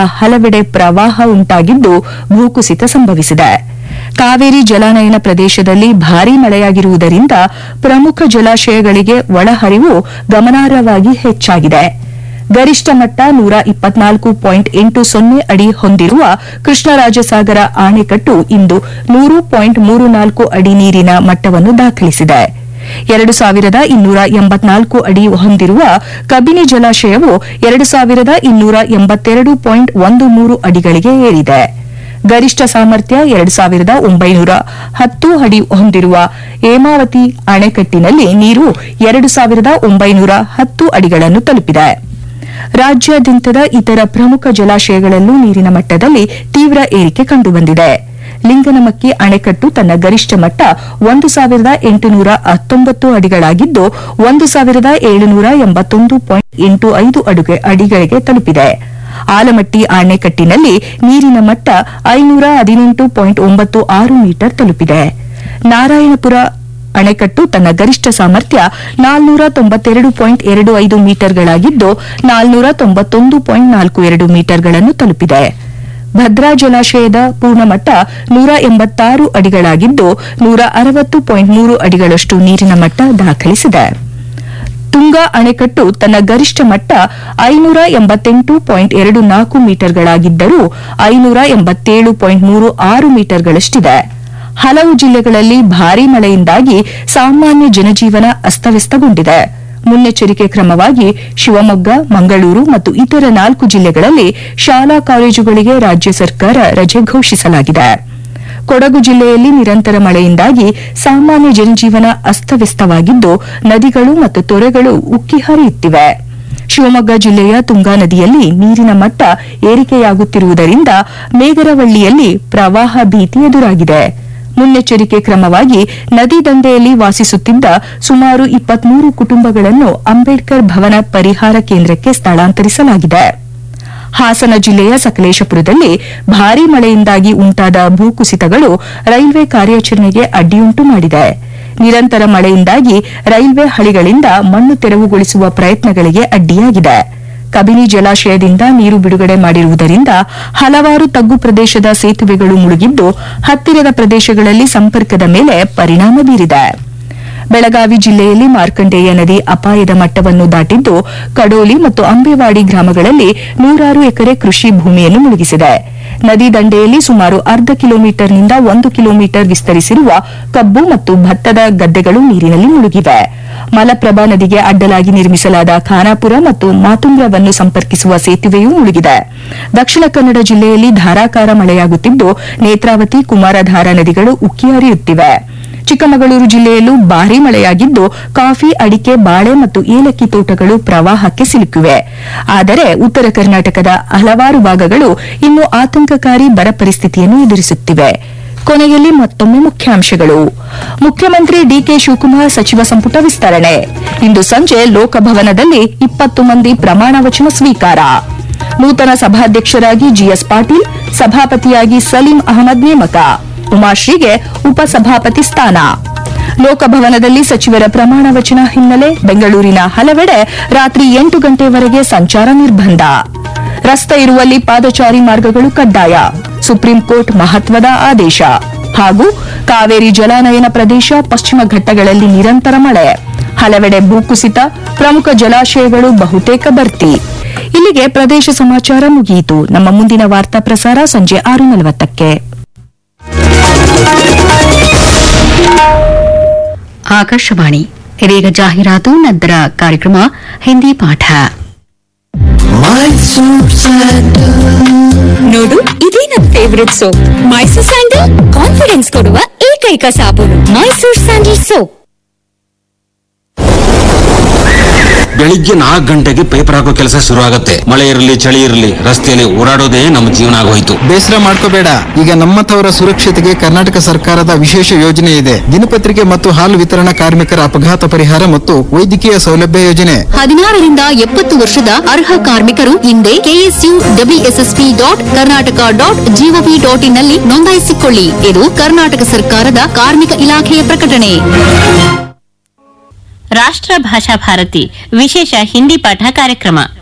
ಹಲವೆಡೆ ಪ್ರವಾಹ ಉಂಟಾಗಿದ್ದು ಭೂಕುಸಿತ ಸಂಭವಿಸಿದೆ ಕಾವೇರಿ ಜಲಾನಯನ ಪ್ರದೇಶದಲ್ಲಿ ಭಾರೀ ಮಳೆಯಾಗಿರುವುದರಿಂದ ಪ್ರಮುಖ ಜಲಾಶಯಗಳಿಗೆ ಒಳಹರಿವು ಗಮನಾರ್ಹವಾಗಿ ಹೆಚ್ಚಾಗಿದೆ ಗರಿಷ್ಠ ಮಟ್ಟ ನೂರ ಇಪ್ಪತ್ನಾಲ್ಕು ಪಾಯಿಂಟ್ ಎಂಟು ಸೊನ್ನೆ ಅಡಿ ಹೊಂದಿರುವ ಕೃಷ್ಣರಾಜಸಾಗರ ಅಣೆಕಟ್ಟು ಇಂದು ನೂರು ಪಾಯಿಂಟ್ ಮೂರು ನಾಲ್ಕು ಅಡಿ ನೀರಿನ ಮಟ್ಟವನ್ನು ದಾಖಲಿಸಿದೆ ಎರಡು ಸಾವಿರದ ಇನ್ನೂರ ಎಂಬತ್ನಾಲ್ಕು ಅಡಿ ಹೊಂದಿರುವ ಕಬಿನಿ ಜಲಾಶಯವು ಎರಡು ಸಾವಿರದ ಇನ್ನೂರ ಎಂಬತ್ತೆರಡು ಪಾಯಿಂಟ್ ಒಂದು ಮೂರು ಅಡಿಗಳಿಗೆ ಏರಿದೆ ಗರಿಷ್ಠ ಸಾಮರ್ಥ್ಯ ಎರಡು ಸಾವಿರದ ಒಂಬೈನೂರ ಹತ್ತು ಅಡಿ ಹೊಂದಿರುವ ಹೇಮಾವತಿ ಅಣೆಕಟ್ಟಿನಲ್ಲಿ ನೀರು ಎರಡು ಸಾವಿರದ ಒಂಬೈನೂರ ಹತ್ತು ಅಡಿಗಳನ್ನು ತಲುಪಿದೆ ರಾಜ್ಯಾದ್ಯಂತದ ಇತರ ಪ್ರಮುಖ ಜಲಾಶಯಗಳಲ್ಲೂ ನೀರಿನ ಮಟ್ಟದಲ್ಲಿ ತೀವ್ರ ಏರಿಕೆ ಕಂಡುಬಂದಿದೆ ಲಿಂಗನಮಕ್ಕಿ ಅಣೆಕಟ್ಟು ತನ್ನ ಗರಿಷ್ಠ ಮಟ್ಟ ಒಂದು ಸಾವಿರದ ಎಂಟುನೂರ ಹತ್ತೊಂಬತ್ತು ಅಡಿಗಳಾಗಿದ್ದು ಒಂದು ಸಾವಿರದ ಏಳುನೂರ ಎಂಬತ್ತೊಂದು ಪಾಯಿಂಟ್ ಎಂಟು ಐದು ಅಡುಗೆ ಅಡಿಗಳಿಗೆ ತಲುಪಿದೆ ಆಲಮಟ್ಟಿ ಅಣೆಕಟ್ಟಿನಲ್ಲಿ ನೀರಿನ ಮಟ್ಟ ಐನೂರ ಹದಿನೆಂಟು ಪಾಯಿಂಟ್ ಒಂಬತ್ತು ಆರು ಮೀಟರ್ ತಲುಪಿದೆ ನಾರಾಯಣಪುರ ಅಣೆಕಟ್ಟು ತನ್ನ ಗರಿಷ್ಠ ಸಾಮರ್ಥ್ಯ ನಾಲ್ನೂರ ತೊಂಬತ್ತೆರಡು ಪಾಯಿಂಟ್ ಎರಡು ಐದು ಮೀಟರ್ಗಳಾಗಿದ್ದು ನಾಲ್ನೂರ ತೊಂಬತ್ತೊಂದು ಪಾಯಿಂಟ್ ನಾಲ್ಕು ಎರಡು ಮೀಟರ್ಗಳನ್ನು ತಲುಪಿದೆ ಭದ್ರಾ ಜಲಾಶಯದ ಪೂರ್ಣಮಟ್ಟ ನೂರ ಎಂಬತ್ತಾರು ಅಡಿಗಳಾಗಿದ್ದು ನೂರ ಅರವತ್ತು ಪಾಯಿಂಟ್ ಮೂರು ಅಡಿಗಳಷ್ಟು ನೀರಿನ ಮಟ್ಟ ದಾಖಲಿಸಿದೆ ತುಂಗಾ ಅಣೆಕಟ್ಟು ತನ್ನ ಗರಿಷ್ಠ ಮಟ್ಟ ಐನೂರ ಎಂಬತ್ತೆಂಟು ಪಾಯಿಂಟ್ ಎರಡು ನಾಲ್ಕು ಮೀಟರ್ಗಳಾಗಿದ್ದರೂ ಐನೂರ ಎಂಬತ್ತೇಳು ಪಾಯಿಂಟ್ ಮೂರು ಆರು ಮೀಟರ್ಗಳಷ್ಟಿದೆ ಹಲವು ಜಿಲ್ಲೆಗಳಲ್ಲಿ ಭಾರೀ ಮಳೆಯಿಂದಾಗಿ ಸಾಮಾನ್ಯ ಜನಜೀವನ ಅಸ್ತವ್ಯಸ್ತಗೊಂಡಿದೆ ಮುನ್ನೆಚ್ಚರಿಕೆ ಕ್ರಮವಾಗಿ ಶಿವಮೊಗ್ಗ ಮಂಗಳೂರು ಮತ್ತು ಇತರ ನಾಲ್ಕು ಜಿಲ್ಲೆಗಳಲ್ಲಿ ಶಾಲಾ ಕಾಲೇಜುಗಳಿಗೆ ರಾಜ್ಯ ಸರ್ಕಾರ ರಜೆ ಘೋಷಿಸಲಾಗಿದೆ ಕೊಡಗು ಜಿಲ್ಲೆಯಲ್ಲಿ ನಿರಂತರ ಮಳೆಯಿಂದಾಗಿ ಸಾಮಾನ್ಯ ಜನಜೀವನ ಅಸ್ತವ್ಯಸ್ತವಾಗಿದ್ದು ನದಿಗಳು ಮತ್ತು ತೊರೆಗಳು ಉಕ್ಕಿ ಹರಿಯುತ್ತಿವೆ ಶಿವಮೊಗ್ಗ ಜಿಲ್ಲೆಯ ತುಂಗಾ ನದಿಯಲ್ಲಿ ನೀರಿನ ಮಟ್ಟ ಏರಿಕೆಯಾಗುತ್ತಿರುವುದರಿಂದ ಮೇಗರವಳ್ಳಿಯಲ್ಲಿ ಪ್ರವಾಹ ಭೀತಿ ಎದುರಾಗಿದೆ ಮುನ್ನೆಚ್ಚರಿಕೆ ಕ್ರಮವಾಗಿ ನದಿ ದಂಡೆಯಲ್ಲಿ ವಾಸಿಸುತ್ತಿದ್ದ ಸುಮಾರು ಇಪ್ಪತ್ಮೂರು ಕುಟುಂಬಗಳನ್ನು ಅಂಬೇಡ್ಕರ್ ಭವನ ಪರಿಹಾರ ಕೇಂದ್ರಕ್ಕೆ ಸ್ಥಳಾಂತರಿಸಲಾಗಿದೆ ಹಾಸನ ಜಿಲ್ಲೆಯ ಸಕಲೇಶಪುರದಲ್ಲಿ ಭಾರೀ ಮಳೆಯಿಂದಾಗಿ ಉಂಟಾದ ಭೂಕುಸಿತಗಳು ರೈಲ್ವೆ ಕಾರ್ಯಾಚರಣೆಗೆ ಅಡ್ಡಿಯುಂಟು ಮಾಡಿದೆ ನಿರಂತರ ಮಳೆಯಿಂದಾಗಿ ರೈಲ್ವೆ ಹಳಿಗಳಿಂದ ಮಣ್ಣು ತೆರವುಗೊಳಿಸುವ ಪ್ರಯತ್ನಗಳಿಗೆ ಅಡ್ಡಿಯಾಗಿದೆ ಕಬಿನಿ ಜಲಾಶಯದಿಂದ ನೀರು ಬಿಡುಗಡೆ ಮಾಡಿರುವುದರಿಂದ ಹಲವಾರು ತಗ್ಗು ಪ್ರದೇಶದ ಸೇತುವೆಗಳು ಮುಳುಗಿದ್ದು ಹತ್ತಿರದ ಪ್ರದೇಶಗಳಲ್ಲಿ ಸಂಪರ್ಕದ ಮೇಲೆ ಪರಿಣಾಮ ಬೀರಿದೆ ಬೆಳಗಾವಿ ಜಿಲ್ಲೆಯಲ್ಲಿ ಮಾರ್ಕಂಡೇಯ ನದಿ ಅಪಾಯದ ಮಟ್ಟವನ್ನು ದಾಟಿದ್ದು ಕಡೋಲಿ ಮತ್ತು ಅಂಬೇವಾಡಿ ಗ್ರಾಮಗಳಲ್ಲಿ ನೂರಾರು ಎಕರೆ ಕೃಷಿ ಭೂಮಿಯನ್ನು ಮುಳುಗಿಸಿದೆ ನದಿ ದಂಡೆಯಲ್ಲಿ ಸುಮಾರು ಅರ್ಧ ಕಿಲೋಮೀಟರ್ನಿಂದ ಒಂದು ಕಿಲೋಮೀಟರ್ ವಿಸ್ತರಿಸಿರುವ ಕಬ್ಬು ಮತ್ತು ಭತ್ತದ ಗದ್ದೆಗಳು ನೀರಿನಲ್ಲಿ ಮುಳುಗಿವೆ ಮಲಪ್ರಭಾ ನದಿಗೆ ಅಡ್ಡಲಾಗಿ ನಿರ್ಮಿಸಲಾದ ಖಾನಾಪುರ ಮತ್ತು ಮಾತುಂಗ್ರವನ್ನು ಸಂಪರ್ಕಿಸುವ ಸೇತುವೆಯೂ ಮುಳುಗಿದೆ ದಕ್ಷಿಣ ಕನ್ನಡ ಜಿಲ್ಲೆಯಲ್ಲಿ ಧಾರಾಕಾರ ಮಳೆಯಾಗುತ್ತಿದ್ದು ನೇತ್ರಾವತಿ ಕುಮಾರಧಾರ ನದಿಗಳು ಉಕ್ಕಿ ಹರಿಯುತ್ತಿವೆ ಚಿಕ್ಕಮಗಳೂರು ಜಿಲ್ಲೆಯಲ್ಲೂ ಭಾರೀ ಮಳೆಯಾಗಿದ್ದು ಕಾಫಿ ಅಡಿಕೆ ಬಾಳೆ ಮತ್ತು ಏಲಕ್ಕಿ ತೋಟಗಳು ಪ್ರವಾಹಕ್ಕೆ ಸಿಲುಕಿವೆ ಆದರೆ ಉತ್ತರ ಕರ್ನಾಟಕದ ಹಲವಾರು ಭಾಗಗಳು ಇನ್ನೂ ಆತಂಕಕಾರಿ ಬರ ಪರಿಸ್ಥಿತಿಯನ್ನು ಎದುರಿಸುತ್ತಿವೆ ಕೊನೆಯಲ್ಲಿ ಮತ್ತೊಮ್ಮೆ ಮುಖ್ಯಾಂಶಗಳು ಮುಖ್ಯಮಂತ್ರಿ ಡಿಕೆ ಶಿವಕುಮಾರ್ ಸಚಿವ ಸಂಪುಟ ವಿಸ್ತರಣೆ ಇಂದು ಸಂಜೆ ಲೋಕಭವನದಲ್ಲಿ ಇಪ್ಪತ್ತು ಮಂದಿ ಪ್ರಮಾಣ ವಚನ ಸ್ವೀಕಾರ ನೂತನ ಸಭಾಧ್ಯಕ್ಷರಾಗಿ ಜಿಎಸ್ ಪಾಟೀಲ್ ಸಭಾಪತಿಯಾಗಿ ಸಲೀಂ ಅಹಮದ್ ನೇಮಕ ಉಮಾಶ್ರೀಗೆ ಉಪಸಭಾಪತಿ ಸ್ಥಾನ ಲೋಕಭವನದಲ್ಲಿ ಸಚಿವರ ಪ್ರಮಾಣ ವಚನ ಹಿನ್ನೆಲೆ ಬೆಂಗಳೂರಿನ ಹಲವೆಡೆ ರಾತ್ರಿ ಎಂಟು ಗಂಟೆವರೆಗೆ ಸಂಚಾರ ನಿರ್ಬಂಧ ರಸ್ತೆ ಇರುವಲ್ಲಿ ಪಾದಚಾರಿ ಮಾರ್ಗಗಳು ಕಡ್ಡಾಯ ಸುಪ್ರೀಂ ಕೋರ್ಟ್ ಮಹತ್ವದ ಆದೇಶ ಹಾಗೂ ಕಾವೇರಿ ಜಲಾನಯನ ಪ್ರದೇಶ ಪಶ್ಚಿಮ ಘಟ್ಟಗಳಲ್ಲಿ ನಿರಂತರ ಮಳೆ ಹಲವೆಡೆ ಭೂಕುಸಿತ ಪ್ರಮುಖ ಜಲಾಶಯಗಳು ಬಹುತೇಕ ಭರ್ತಿ ಇಲ್ಲಿಗೆ ಪ್ರದೇಶ ಸಮಾಚಾರ ಮುಗಿಯಿತು ನಮ್ಮ ಮುಂದಿನ ವಾರ್ತಾ ಪ್ರಸಾರ ಸಂಜೆ ಆರು ನಲವತ್ತಕ್ಕೆ ಆಕಾಶವಾಣಿ ಇದೀಗ ಜಾಹೀರಾತು ನಂತರ ಕಾರ್ಯಕ್ರಮ ಹಿಂದಿ ಪಾಠ ನೋಡು ಇದೇ ನನ್ favourite soap Mysore sandal confidence ಕೊಡುವ ಏಕೈಕ ಸಾಬೂನು ಮೈಸೂರ್ ಸ್ಯಾಂಡಲ್ ಸೋಪ್ ಬೆಳಿಗ್ಗೆ ನಾಲ್ಕು ಗಂಟೆಗೆ ಪೇಪರ್ ಹಾಕೋ ಕೆಲಸ ಶುರು ಆಗತ್ತೆ ಮಳೆ ಇರಲಿ ಚಳಿ ಇರಲಿ ರಸ್ತೆಯಲ್ಲಿ ಓಡಾಡೋದೇ ನಮ್ಮ ಜೀವನ ಆಗೋಯ್ತು ಬೇಸರ ಮಾಡ್ಕೋಬೇಡ ಈಗ ನಮ್ಮಂಥವರ ಸುರಕ್ಷತೆಗೆ ಕರ್ನಾಟಕ ಸರ್ಕಾರದ ವಿಶೇಷ ಯೋಜನೆ ಇದೆ ದಿನಪತ್ರಿಕೆ ಮತ್ತು ಹಾಲು ವಿತರಣಾ ಕಾರ್ಮಿಕರ ಅಪಘಾತ ಪರಿಹಾರ ಮತ್ತು ವೈದ್ಯಕೀಯ ಸೌಲಭ್ಯ ಯೋಜನೆ ಹದಿನಾರರಿಂದ ಎಪ್ಪತ್ತು ವರ್ಷದ ಅರ್ಹ ಕಾರ್ಮಿಕರು ಹಿಂದೆ KSU WSSP dot Karnataka dot GOV dot ಇನ್ನಲ್ಲಿ ನೋಂದಾಯಿಸಿಕೊಳ್ಳಿ ಇದು ಕರ್ನಾಟಕ ಸರ್ಕಾರದ ಕಾರ್ಮಿಕ ಇಲಾಖೆಯ ಪ್ರಕಟಣೆ ರಾಷ್ಟ್ರ ಭಾಷಾ ಭಾರತಿ ವಿಶೇಷ ಹಿಂದಿ ಪಾಠ ಕಾರ್ಯಕ್ರಮ